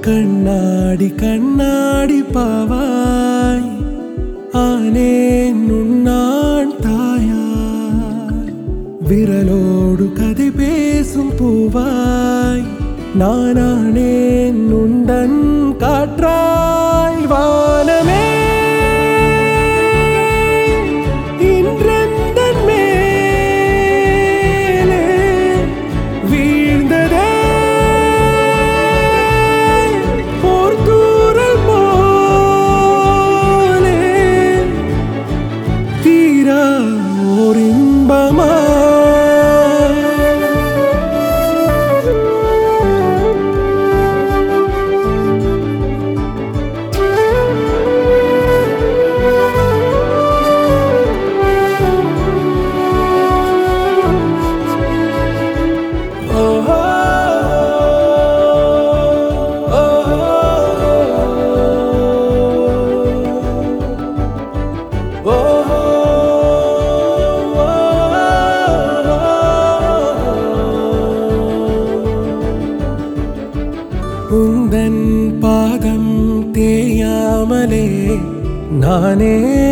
கண்ணாடி கண்ணாடி பாவாய் ஆனேன் உன்னான் தாயாய் விரலோடு கதை பேசும் பூவாய் நானானேன் உந்தன் காற்றாய் வானமே இன்றெந்தன் மேலே வீழ்ந்ததே போர் தூறல் போலே தீரா ஓர் இன்பமா ஓஹோ உந்தன் பாதம் தேயாமலே நானே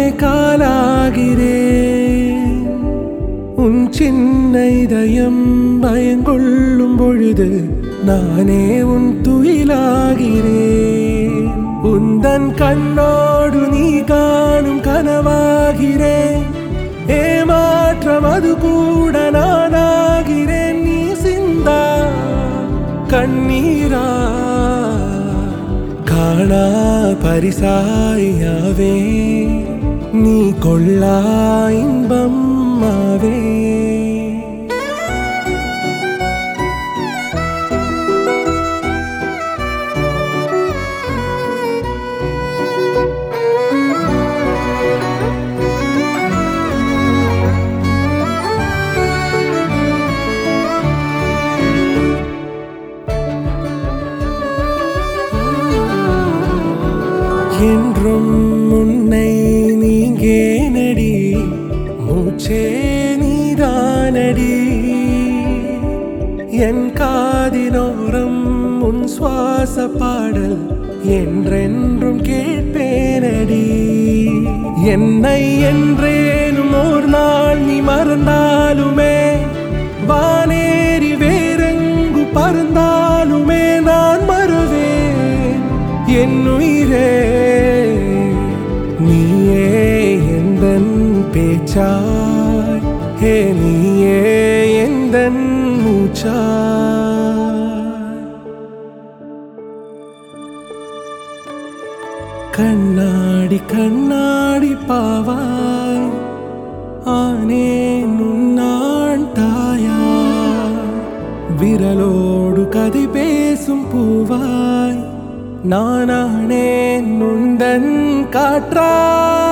காலாகிறேன் உன் சின்ன இதயம் பயங்கொள்ளும் பொழுது நானே உன் துயிலாகிறேன் உந்தன் கண்ணோடு நீ காணும் கனவாகிறேன் ஏமாற்றம் அது கூட நானாகிறேன் நீ சிந்தா கண்ணீரா காணா பரிசாயாவே நீ கொள்ளா இன்பம் ஆவே என்றும் உன்னை நீங்கே நடி மூச்சே நீதானடி என் காதினோரம் உன் சுவாச பாடல் என்றென்றும் கேட்பேனடி என்னை என்றேனும் ஒரு நாள் நீ மறந்தாலுமே வானேறி வேறெங்கு பறந்தாலுமே நான் மறுவேன் என் உயிரே நீயே எந்தன் பேச்சாய் ஹே நீயே எந்தன் மூச்சாய் கண்ணாடி கண்ணாடி பாவாய் ஆனேன் உன்னான் தாயாய் விரலோடு கதை பேசும் பூவாய் நானானேன் உந்தன் காற்றாய்